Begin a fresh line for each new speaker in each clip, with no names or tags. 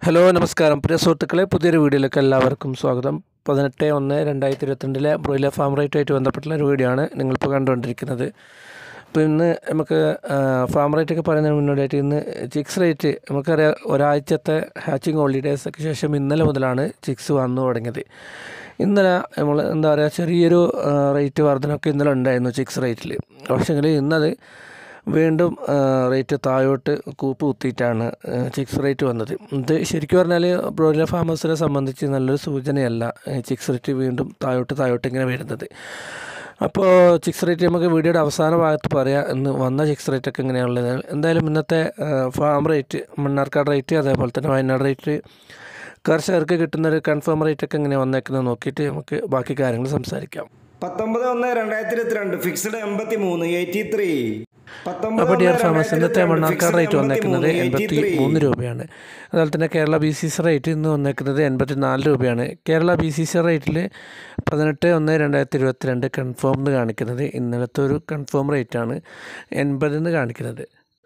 hello നമസ്കാരം പ്രിയ സുഹൃത്തുക്കളെ പുതിയൊരു വീഡിയോയിലേക്ക് എല്ലാവർക്കും സ്വാഗതം പതിനെട്ട് ഒന്ന് രണ്ടായിരത്തി ഇരുപത്തിരണ്ടിലെ ബ്രോയിലർ ഫാം റേറ്റുമായിട്ട് ബന്ധപ്പെട്ടുള്ള ഒരു വീഡിയോ ആണ് നിങ്ങളിപ്പോൾ കണ്ടുകൊണ്ടിരിക്കുന്നത് അപ്പോൾ ഇന്ന് നമുക്ക് ഫാം റേറ്റൊക്കെ പറയുന്നതിന് മുന്നോടിയായിട്ട് ഇന്ന് ചിക്സ് റേറ്റ് നമുക്കറിയാം ഒരാഴ്ചത്തെ ഹാച്ചിങ് ഹോളിഡേയ്സൊക്കെ ശേഷം ഇന്നലെ മുതലാണ് ചിക്സ് വന്നു തുടങ്ങിയത് ഇന്നലെ നമ്മൾ എന്താ പറയുക ചെറിയൊരു റേറ്റ് വർധനമൊക്കെ ഇന്നലെ ഉണ്ടായിരുന്നു ചിക്സ് റേറ്റിൽ പക്ഷേങ്കിൽ ഇന്നത് വീണ്ടും റേറ്റ് താഴോട്ട് കൂപ്പ് കുത്തിയിട്ടാണ് ചിക്സ് റേറ്റ് വന്നത് ഇത് ശരിക്കും പറഞ്ഞാൽ ബ്രോയിലർ ഫാമേഴ്സിനെ സംബന്ധിച്ച് നല്ലൊരു സൂചനയല്ല ചിക്സ് റേറ്റ് വീണ്ടും താഴോട്ട് താഴോട്ട് ഇങ്ങനെ വരുന്നത് അപ്പോൾ ചിക്സ് റേറ്റ് നമുക്ക് വീഡിയോയുടെ അവസാന ഭാഗത്ത് പറയാം ഇന്ന് വന്ന ചിക്സ് റേറ്റ് ഒക്കെ എങ്ങനെയാണുള്ളത് എന്തായാലും ഇന്നത്തെ ഫാം റേറ്റ് മണ്ണാർക്കാട് റേറ്റ് അതേപോലെ തന്നെ വയനാട് റേറ്റ് കർഷകർക്ക് കിട്ടുന്നൊരു കൺഫേം റേറ്റ് ഒക്കെ എങ്ങനെയാണ് വന്നേക്കുന്നത് നോക്കിയിട്ട് നമുക്ക് ബാക്കി കാര്യങ്ങൾ സംസാരിക്കാം
പത്തൊമ്പത് ഒന്ന് രണ്ടായിരത്തി ഇരുപത്തിരണ്ട് ഫിക്സ്ഡ് എൺപത്തി മൂന്ന് എയ്റ്റി ത്രീ
അപ്പോൾ ഡിയർ ഫാമേഴ്സ് ഇന്നത്തെ മണ്ണാർക്കാട് റേറ്റ് വന്നേക്കുന്നത് എൺപത്തി മൂന്ന് രൂപയാണ് അതുപോലെ തന്നെ Kerala B C C rate ഇന്ന് വന്നേക്കുന്നത് എൺപത്തി നാല് രൂപയാണ് കേരള ബി സി സി റേറ്റിൽ പതിനെട്ട് ഒന്ന് രണ്ടായിരത്തി ഇരുപത്തിരണ്ട് കൺഫേം എന്ന് കാണിക്കുന്നത് ഇന്നലത്തെ ഒരു കൺഫേം റേറ്റാണ് എൺപത് എന്ന് കാണിക്കുന്നത്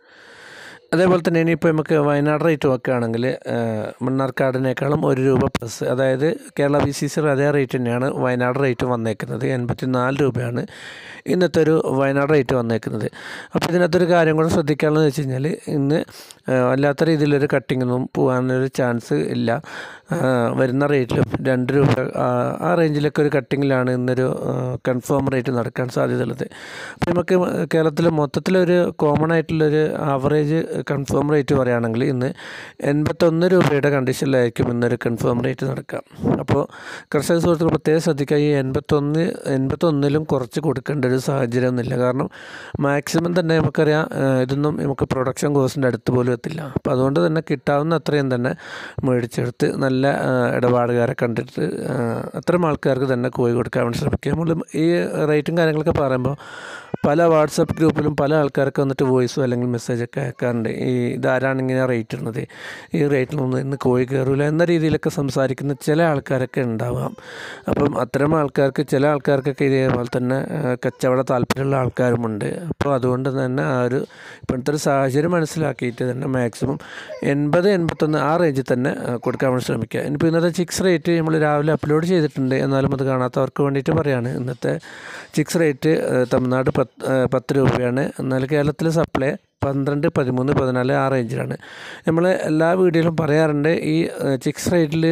അതേപോലെ തന്നെ ഇനിയിപ്പോൾ നമുക്ക് വയനാട് റേറ്റ് നോക്കുകയാണെങ്കിൽ മണ്ണാർക്കാടിനേക്കാളും ഒരു രൂപ പ്ലസ് അതായത് കേരള ബി സി സിയുടെ അതേ റേറ്റ് തന്നെയാണ് വയനാട് റേറ്റ് വന്നേക്കുന്നത് എൺപത്തി നാല് രൂപയാണ് ഇന്നത്തെ ഒരു വയനാട് റേറ്റ് വന്നേക്കുന്നത് അപ്പോൾ ഇതിനകത്തൊരു കാര്യം കൂടെ ശ്രദ്ധിക്കാനുള്ളത് വെച്ച് കഴിഞ്ഞാൽ ഇന്ന് അല്ലാത്ത രീതിയിലൊരു കട്ടിങ്ങൊന്നും പോകാനൊരു ചാൻസ് ഇല്ല വരുന്ന റേറ്റിലും രണ്ട് രൂപ ആ റേഞ്ചിലൊക്കെ ഒരു കട്ടിങ്ങിലാണ് ഇന്നൊരു കൺഫേം റേറ്റ് നടക്കാൻ സാധ്യതയുള്ളത് അപ്പോൾ നമുക്ക് കേരളത്തിൽ മൊത്തത്തിലൊരു കോമൺ ആയിട്ടുള്ളൊരു ആവറേജ് കൺഫേം റേറ്റ് പറയുകയാണെങ്കിൽ ഇന്ന് എൺപത്തൊന്ന് രൂപയുടെ കണ്ടീഷനിലായിരിക്കും ഇന്നൊരു കൺഫേം റേറ്റ് നടക്കുക അപ്പോൾ കർഷക സുഹൃത്തുക്കൾ പ്രത്യേകം ശ്രദ്ധിക്കുക ഈ എൺപത്തൊന്ന് എൺപത്തൊന്നിലും കുറച്ച് കൊടുക്കേണ്ട ഒരു സാഹചര്യമൊന്നുമില്ല കാരണം മാക്സിമം തന്നെ നമുക്കറിയാം ഇതൊന്നും നമുക്ക് പ്രൊഡക്ഷൻ കോസ്റ്റിൻ്റെ അടുത്ത് പോലും എത്തില്ല അപ്പോൾ അതുകൊണ്ട് തന്നെ കിട്ടാവുന്ന അത്രയും തന്നെ മേടിച്ചെടുത്ത് നല്ല ഇടപാടുകാരെ കണ്ടിട്ട് അത്തരം ആൾക്കാർക്ക് തന്നെ കോഴി കൊടുക്കാൻ വേണ്ടി ശ്രമിക്കുക നമ്മൾ ഈ റേറ്റും കാര്യങ്ങളൊക്കെ പറയുമ്പോൾ പല വാട്സപ്പ് ഗ്രൂപ്പിലും പല ആൾക്കാർക്ക് വന്നിട്ട് വോയിസോ അല്ലെങ്കിൽ മെസ്സേജൊക്കെ അയക്കാറുണ്ട് ഈ ഇതാരാണ് ഇങ്ങനെ റേറ്റ് ഇടുന്നത് ഈ റേറ്റിലൊന്നും ഇന്ന് കോഴി കയറില്ല എന്ന രീതിയിലൊക്കെ സംസാരിക്കുന്ന ചില ആൾക്കാരൊക്കെ ഉണ്ടാവാം അപ്പം അത്തരം ആൾക്കാർക്ക് ചില ആൾക്കാർക്കൊക്കെ ഇതേപോലെ തന്നെ കച്ചവട താല്പര്യമുള്ള ആൾക്കാരുമുണ്ട് അപ്പോൾ അതുകൊണ്ട് തന്നെ ആ ഒരു ഇപ്പോഴത്തെ ഒരു സാഹചര്യം മനസ്സിലാക്കിയിട്ട് തന്നെ മാക്സിമം എൺപത് എൺപത്തൊന്ന് ആ റേഞ്ചിൽ തന്നെ കൊടുക്കാൻ വേണ്ടി ശ്രമിക്കുക ഇനിയിപ്പോൾ ഇന്നത്തെ ചിക്സ് റേറ്റ് നമ്മൾ രാവിലെ അപ്ലോഡ് ചെയ്തിട്ടുണ്ട് എന്നാലും അത് കാണാത്തവർക്ക് വേണ്ടിയിട്ട് പറയാണ് ഇന്നത്തെ ചിക്സ് റേറ്റ് തമിഴ്നാട് പത്ത് പത്ത് രൂപയാണ് എന്നാൽ കേരളത്തിൽ സപ്ലൈ പന്ത്രണ്ട് പതിമൂന്ന് പതിനാല് ആ റേഞ്ചിലാണ് നമ്മൾ എല്ലാ വീഡിയോയിലും പറയാറുണ്ട് ഈ ചിക്സ് റേറ്റിൽ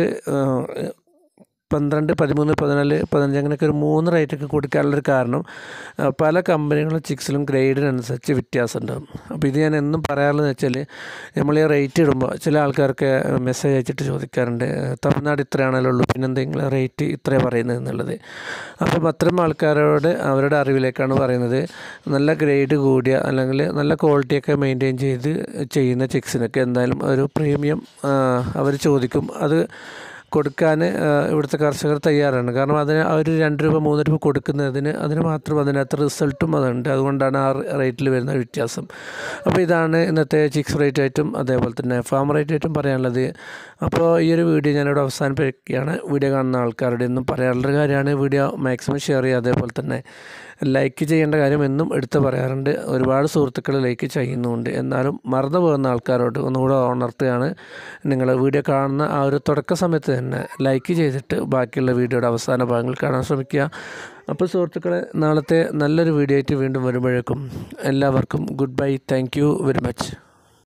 പന്ത്രണ്ട് പതിമൂന്ന് പതിനാല് പതിനഞ്ച് അങ്ങനെയൊക്കെ ഒരു മൂന്ന് റേറ്റൊക്കെ കൊടുക്കാനുള്ളൊരു കാരണം പല കമ്പനികളും ചിക്സിലും ഗ്രേഡിനനുസരിച്ച് വ്യത്യാസം ഉണ്ടാകും അപ്പോൾ ഇത് ഞാൻ എന്നും പറയാറുള്ളത് വെച്ചാൽ നമ്മൾ ഈ റേറ്റ് ഇടുമ്പോൾ ചില ആൾക്കാർക്ക് മെസ്സേജ് അയച്ചിട്ട് ചോദിക്കാറുണ്ട് തമിഴ്നാട് ഇത്രയാണല്ലോ ഉള്ളൂ പിന്നെ എന്തെങ്കിലും റേറ്റ് ഇത്രയാണ് പറയുന്നത് എന്നുള്ളത് അപ്പം അത്തരം ആൾക്കാരോട് അവരുടെ അറിവിലേക്കാണ് പറയുന്നത് നല്ല ഗ്രേഡ് കൂടിയ അല്ലെങ്കിൽ നല്ല ക്വാളിറ്റിയൊക്കെ മെയിൻറ്റെയിൻ ചെയ്ത് ചെയ്യുന്ന ചിക്സിനൊക്കെ എന്തായാലും ഒരു പ്രീമിയം അവർ ചോദിക്കും അത് കൊടുക്കാൻ ഇവിടുത്തെ കർഷകർ തയ്യാറാണ് കാരണം അതിന് അവർ രണ്ട് രൂപ മൂന്ന് രൂപ കൊടുക്കുന്നതിന് അതിന് മാത്രം അതിനകത്ത് റിസൾട്ടും അതുണ്ട് അതുകൊണ്ടാണ് ആ റേറ്റിൽ വരുന്ന വ്യത്യാസം അപ്പോൾ ഇതാണ് ഇന്നത്തെ ചിക്സ് റേറ്റ് ആയിട്ടും അതേപോലെ തന്നെ ഫാം റേറ്റ് ആയിട്ടും പറയാനുള്ളത് അപ്പോൾ ഈ ഒരു വീഡിയോ ഞാനിവിടെ അവസാനിപ്പിക്കുകയാണ് വീഡിയോ കാണുന്ന ആൾക്കാരുടെ ഒന്നും പറയാനുള്ളൊരു കാര്യമാണ് വീഡിയോ മാക്സിമം ഷെയർ ചെയ്യുക അതേപോലെ തന്നെ ലൈക്ക് ചെയ്യേണ്ട കാര്യം എന്നും എടുത്ത് പറയാറുണ്ട് ഒരുപാട് സുഹൃത്തുക്കൾ ലൈക്ക് ചെയ്യുന്നുമുണ്ട് എന്നാലും മറന്നു പോകുന്ന ആൾക്കാരോട് ഒന്നുകൂടെ ഉണർത്തുകയാണ് നിങ്ങൾ വീഡിയോ കാണുന്ന ആ ഒരു തുടക്ക സമയത്ത് തന്നെ ലൈക്ക് ചെയ്തിട്ട് ബാക്കിയുള്ള വീഡിയോയുടെ അവസാന ഭാഗങ്ങൾ കാണാൻ ശ്രമിക്കുക അപ്പോൾ സുഹൃത്തുക്കളെ നാളത്തെ നല്ലൊരു വീഡിയോ ആയിട്ട് വീണ്ടും വരുമ്പോഴേക്കും എല്ലാവർക്കും good bye thank you very much